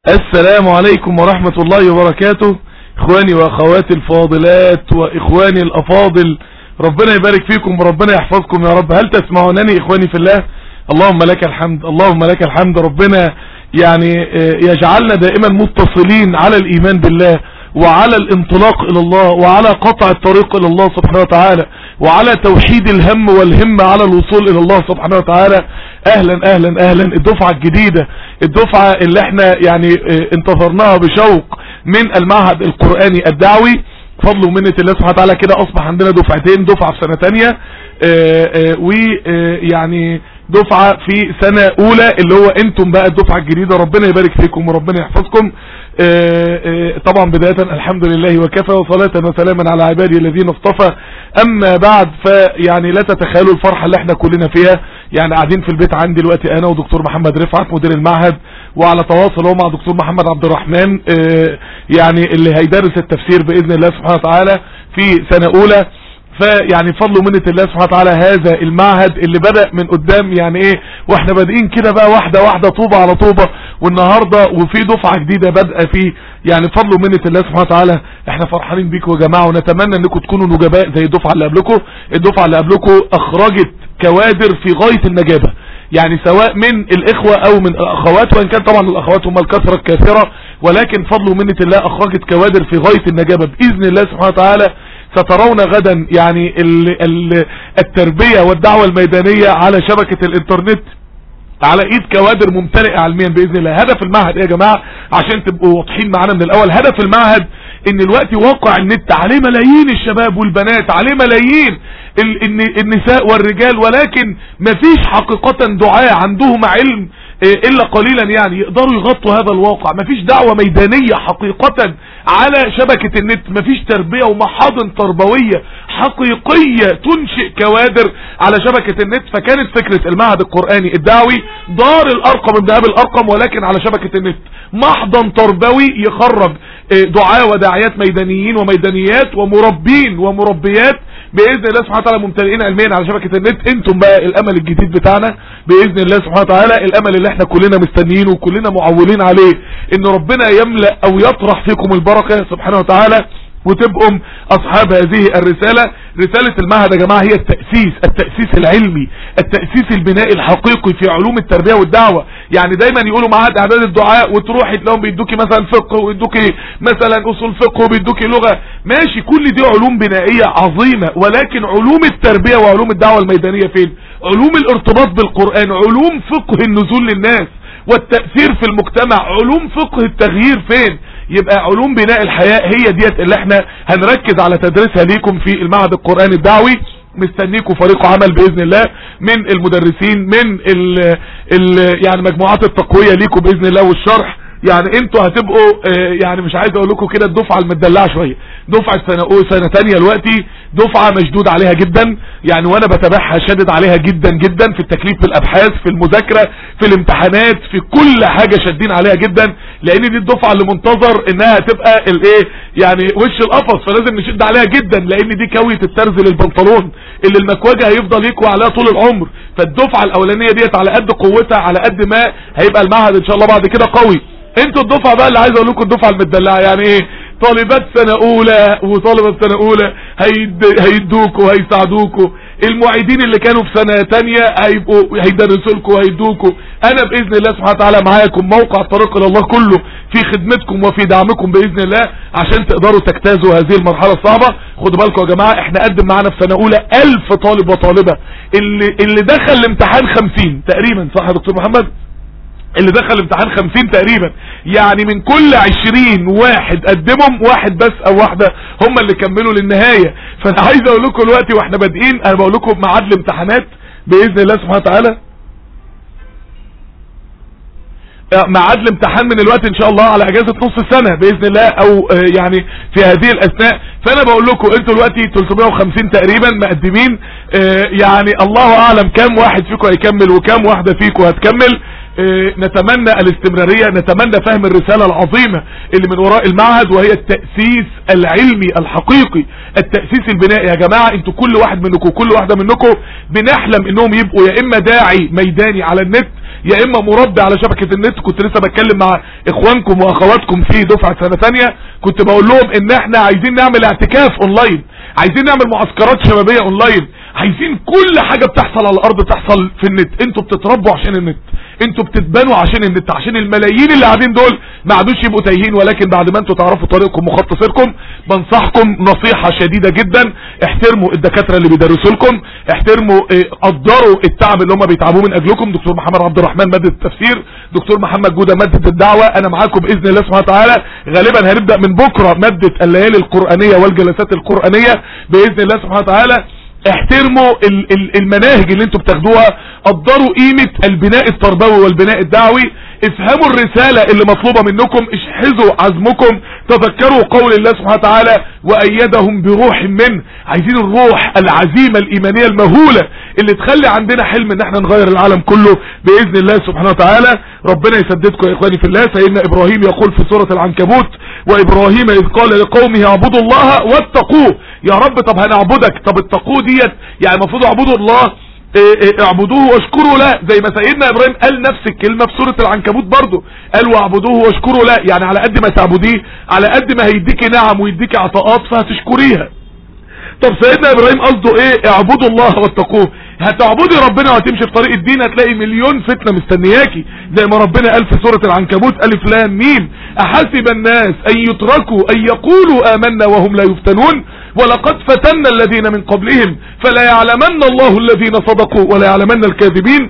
السلام عليكم ورحمة الله وبركاته اخواني واخواتي الفاضلات واخواني الافاضل ربنا يبارك فيكم وربنا يحفظكم يا رب هل تسمعونني اخواني في الله اللهم لك الحمد اللهم لك الحمد ربنا يعني يجعلنا دائما متصلين على الايمان بالله وعلى الانطلاق الى الله وعلى قطع الطريق الى الله سبحانه وتعالى وعلى توحيد الهم والهم على الوصول الى الله سبحانه وتعالى اهلا اهلا اهلا الدفعة الجديدة الدفعة اللي احنا يعني انتظرناها بشوق من المعهد القرآني الدعوي فضل ومنة الله سبحانه وتعالى كده اصبح عندنا دفعتين دفعة في سنة تانية ويعني دفعة في سنة اولى اللي هو انتم بقى الدفعة الجديدة ربنا يبارك فيكم وربنا يحفظكم طبعا بداية الحمد لله وكفى وصلاة وسلاما على عبادي الذين اصطفى اما بعد فيعني لا تتخيلوا الفرحة اللي احنا كلنا فيها يعني قاعدين في البيت عندي دلوقتي انا ودكتور محمد رفعت مدير المعهد وعلى تواصل هو مع دكتور محمد عبد الرحمن يعني اللي هيدرس التفسير باذن الله سبحانه وتعالى في سنة اولى فيعني فضل ومنة الله سبحانه وتعالى هذا المعهد اللي بدأ من قدام يعني ايه واحنا بادئين كده بقى واحدة واحدة طوبة على طوبة والنهاردة وفي دفعة جديدة بدأ فيه يعني فضل ومنة الله سبحانه وتعالى احنا فرحانين بيكم يا جماعة ونتمنى انكم تكونوا نجباء زي الدفعة اللي قبلكم الدفعة اللي قبلكم اخرجت كوادر في غاية النجابة يعني سواء من الاخوة او من الاخوات وان كان طبعا الاخوات هم الكثرة الكثيرة ولكن فضل ومنة الله اخرجت كوادر في غاية النجابة باذن الله سبحانه وتعالى سترون غدا يعني ال ال التربية والدعوة الميدانية على شبكة الانترنت على ايد كوادر ممتلئة علميا باذن الله هدف المعهد ايه يا جماعة عشان تبقوا واضحين معانا من الاول هدف المعهد ان الوقت واقع النت عليه ملايين الشباب والبنات عليه ملايين النساء والرجال ولكن مفيش حقيقة دعاء عندهم علم الا قليلا يعني يقدروا يغطوا هذا الواقع مفيش دعوة ميدانية حقيقة على شبكة النت مفيش تربية ومحاضن تربوية حقيقية تنشئ كوادر على شبكة النت فكانت فكرة المعهد القرآني الدعوي دار الارقم ابن ابي الارقم ولكن على شبكة النت محضن تربوي يخرج دعاء وداعيات ميدانيين وميدانيات ومربين ومربيات باذن الله سبحانه وتعالى ممتلئين علميا على شبكة النت انتم بقى الامل الجديد بتاعنا باذن الله سبحانه وتعالى الامل اللي احنا كلنا مستنيينه وكلنا معولين عليه ان ربنا يملأ او يطرح فيكم البركة سبحانه وتعالى وتبقوا اصحاب هذه الرسالة رسالة المعهد يا جماعة هي التأسيس التأسيس العلمي التأسيس البنائي الحقيقي في علوم التربية والدعوة يعني دايما يقولوا معهد اعداد الدعاء وتروحي تلاقيهم بيدوكي مثلا فقه ويدوكي مثلا اصول فقه وبيدوكي لغة ماشي كل دي علوم بنائية عظيمة ولكن علوم التربية وعلوم الدعوة الميدانية فين علوم الارتباط بالقرآن علوم فقه النزول للناس والتأثير في المجتمع علوم فقه التغيير فين يبقى علوم بناء الحياة هي ديت اللي احنا هنركز على تدريسها ليكم في المعهد القرآني الدعوي مستنيكم فريق عمل باذن الله من المدرسين من ال ال يعني مجموعات التقوية ليكم باذن الله والشرح يعني انتوا هتبقوا اه يعني مش عايز اقول لكم كده الدفعه المدلعه شويه دفعه سنه اولى سنه ثانيه دلوقتي دفعه مشدود عليها جدا يعني وانا بتابعها شادد عليها جدا جدا في التكليف في الابحاث في المذاكره في الامتحانات في كل حاجه شادين عليها جدا لان دي الدفعه اللي منتظر انها تبقى الايه يعني وش القفص فلازم نشد عليها جدا لان دي كويه الترز للبنطلون اللي المكوجه هيفضل يكوي عليها طول العمر فالدفعه الاولانيه ديت على قد قوتها على قد ما هيبقى المعهد ان شاء الله بعد كده قوي انتوا الدفعة بقى اللي عايز اقول لكم الدفعة المدلعة يعني ايه طالبات سنة اولى وطالبة سنة اولى هيد... هيدوكوا هيساعدوكوا المعيدين اللي كانوا في سنة تانية هيبقوا هيدرسوا لكم وهيدوكوا انا باذن الله سبحانه وتعالى معاكم موقع طريق الى الله كله في خدمتكم وفي دعمكم باذن الله عشان تقدروا تجتازوا هذه المرحلة الصعبة خدوا بالكم يا جماعة احنا قدم معانا في سنة اولى الف طالب وطالبة اللي اللي دخل الامتحان خمسين تقريبا صح يا دكتور محمد اللي دخل امتحان خمسين تقريبا يعني من كل عشرين واحد قدمهم واحد بس او واحدة هم اللي كملوا للنهاية فانا عايز اقول لكم دلوقتي واحنا بادئين انا بقول لكم ميعاد الامتحانات باذن الله سبحانه وتعالى ميعاد الامتحان من الوقت ان شاء الله على اجازة نص السنة باذن الله او يعني في هذه الاثناء فانا بقول لكم انتوا دلوقتي 350 تقريبا مقدمين يعني الله اعلم كام واحد فيكم هيكمل وكام واحدة فيكم هتكمل اه نتمنى الاستمرارية نتمنى فهم الرسالة العظيمة اللي من وراء المعهد وهي التأسيس العلمي الحقيقي التأسيس البنائي يا جماعة انتوا كل واحد منكم كل واحدة منكم بنحلم انهم يبقوا يا اما داعي ميداني على النت يا اما مربي على شبكة النت كنت لسه بتكلم مع اخوانكم واخواتكم في دفعة سنة ثانيه كنت بقول لهم ان احنا عايزين نعمل اعتكاف اونلاين عايزين نعمل معسكرات شبابية اونلاين عايزين كل حاجة بتحصل على الارض تحصل في النت انتوا بتتربوا عشان النت انتوا بتتبنوا عشان النت عشان الملايين اللي قاعدين دول ما عادوش يبقوا تايهين ولكن بعد ما انتوا تعرفوا طريقكم وخط سيركم بنصحكم نصيحة شديدة جدا احترموا الدكاترة اللي بيدرسوا لكم احترموا اه قدروا التعب اللي هم بيتعبوه من اجلكم دكتور محمد عبد الرحمن مادة التفسير دكتور محمد جودة مادة الدعوة انا معاكم باذن الله سبحانه وتعالى غالبا هنبدأ من بكرة مادة الليالي القرآنية والجلسات القرآنية باذن الله سبحانه وتعالى احترموا المناهج اللي انتوا بتاخدوها قدروا قيمة البناء التربوي والبناء الدعوي افهموا الرسالة اللي مطلوبة منكم اشحذوا عزمكم تذكروا قول الله سبحانه وتعالى وأيدهم بروح منه عايزين الروح العزيمة الإيمانية المهولة اللي تخلي عندنا حلم ان احنا نغير العالم كله بإذن الله سبحانه وتعالى ربنا يسددكم يا إخواني في الله سيدنا إبراهيم يقول في سورة العنكبوت وإبراهيم إذ قال لقومه اعبدوا الله واتقوه يا رب طب هنعبدك طب اتقوه ديت يعني المفروض اعبدوا الله اعبدوه واشكروا له زي ما سيدنا ابراهيم قال نفس الكلمة في سورة العنكبوت برضو قال واعبدوه واشكروا له يعني على قد ما تعبديه على قد ما هيديكي نعم ويديكي عطاءات فهتشكريها طب سيدنا ابراهيم قصده ايه اعبدوا الله واتقوه هتعبدي ربنا وهتمشي في طريق الدين هتلاقي مليون فتنة مستنياكي زي ما ربنا قال في سورة العنكبوت الف لام ميم احسب الناس ان يتركوا ان يقولوا امنا وهم لا يفتنون ولقد فتنا الذين من قبلهم فلا يعلمن الله الذين صدقوا ولا يعلمن الكاذبين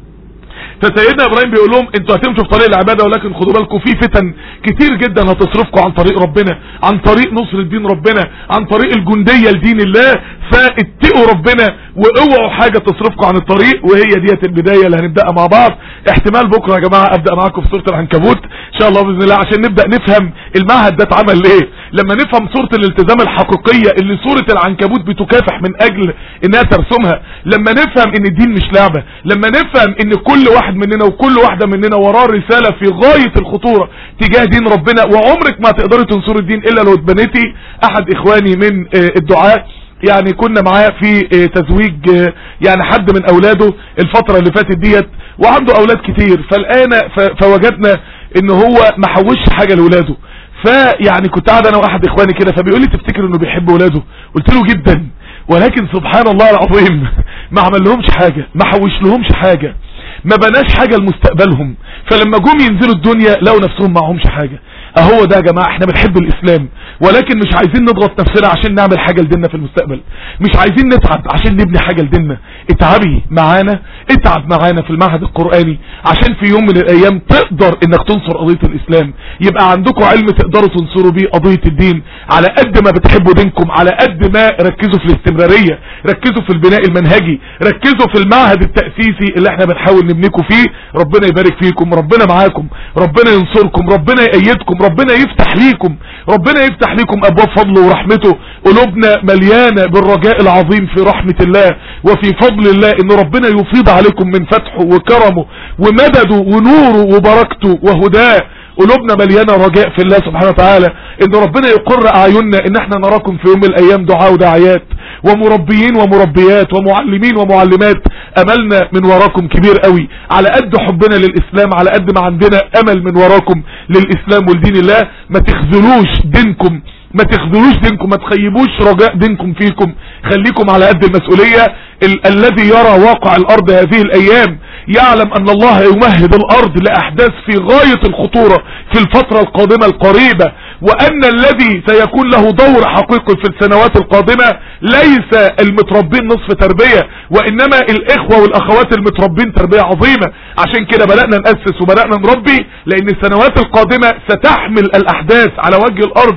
فسيدنا ابراهيم بيقول لهم انتوا هتمشوا في طريق العباده ولكن خدوا بالكم في فتن كتير جدا هتصرفكم عن طريق ربنا عن طريق نصر الدين ربنا عن طريق الجنديه لدين الله فاتقوا ربنا واوعوا حاجه تصرفكم عن الطريق وهي ديت البدايه اللي هنبداها مع بعض احتمال بكره يا جماعه ابدا معاكم في سوره العنكبوت ان شاء الله باذن الله عشان نبدا نفهم المعهد ده اتعمل ليه لما نفهم صوره الالتزام الحقيقيه اللي سوره العنكبوت بتكافح من اجل انها ترسمها لما نفهم ان الدين مش لعبه لما نفهم ان كل واحد مننا وكل واحده مننا وراه رساله في غايه الخطوره تجاه دين ربنا وعمرك ما تقدري تنصري الدين الا لو اتبنيتي احد اخواني من الدعاء يعني كنا معاه في تزويج يعني حد من اولاده الفترة اللي فاتت ديت وعنده اولاد كتير فالان فوجدنا ان هو ما حوش حاجة لاولاده فيعني كنت قاعد انا واحد اخواني كده فبيقول لي تفتكر انه بيحب اولاده قلت له جدا ولكن سبحان الله العظيم ما عمل لهمش حاجة ما حوش لهمش حاجة ما بناش حاجة لمستقبلهم فلما جم ينزلوا الدنيا لقوا نفسهم معهمش حاجة اهو ده يا جماعة احنا بنحب الاسلام ولكن مش عايزين نضغط نفسنا عشان نعمل حاجة لديننا في المستقبل مش عايزين نتعب عشان نبني حاجة لديننا اتعبي معانا اتعب معانا في المعهد القرآني عشان في يوم من الايام تقدر انك تنصر قضية الاسلام يبقى عندكم علم تقدروا تنصروا بيه قضية الدين على قد ما بتحبوا دينكم على قد ما ركزوا في الاستمرارية ركزوا في البناء المنهجي ركزوا في المعهد التأسيسي اللي احنا بنحاول نبنيكم فيه ربنا يبارك فيكم ربنا معاكم ربنا ينصركم ربنا يأيدكم ربنا يفتح ليكم ربنا يفتح ليكم ابواب فضله ورحمته قلوبنا مليانة بالرجاء العظيم في رحمة الله وفي فضل الله ان ربنا يفيض عليكم من فتحه وكرمه ومدده ونوره وبركته وهداه قلوبنا مليانة رجاء في الله سبحانه وتعالى ان ربنا يقر اعيننا ان احنا نراكم في يوم من الايام دعاء وداعيات ومربيين ومربيات ومعلمين ومعلمات املنا من وراكم كبير قوي على قد حبنا للاسلام على قد ما عندنا امل من وراكم للاسلام ولدين الله ما تخذلوش دينكم ما تخذلوش دينكم ما تخيبوش رجاء دينكم فيكم خليكم على قد المسؤولية ال الذي يرى واقع الارض هذه الايام يعلم ان الله يمهد الارض لاحداث في غاية الخطورة في الفترة القادمة القريبة وان الذي سيكون له دور حقيقي في السنوات القادمة ليس المتربين نصف تربية وانما الاخوة والاخوات المتربين تربية عظيمة عشان كده بدأنا نأسس وبدأنا نربي لان السنوات القادمة ستحمل الاحداث على وجه الارض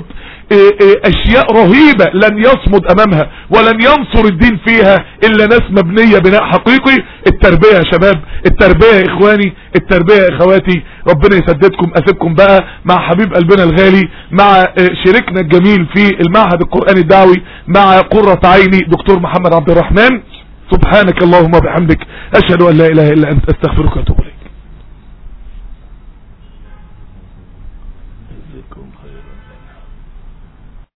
اشياء رهيبة لن يصمد امامها ولن ينصر الدين فيها الا ناس مبنية بناء حقيقي التربية يا شباب التربية يا اخواني التربية يا اخواتي ربنا يسددكم اسيبكم بقى مع حبيب قلبنا الغالي مع شريكنا الجميل في المعهد القرآني الدعوي مع قرة عيني دكتور محمد عبد الرحمن سبحانك اللهم وبحمدك اشهد ان لا اله الا انت استغفرك واتوب اليك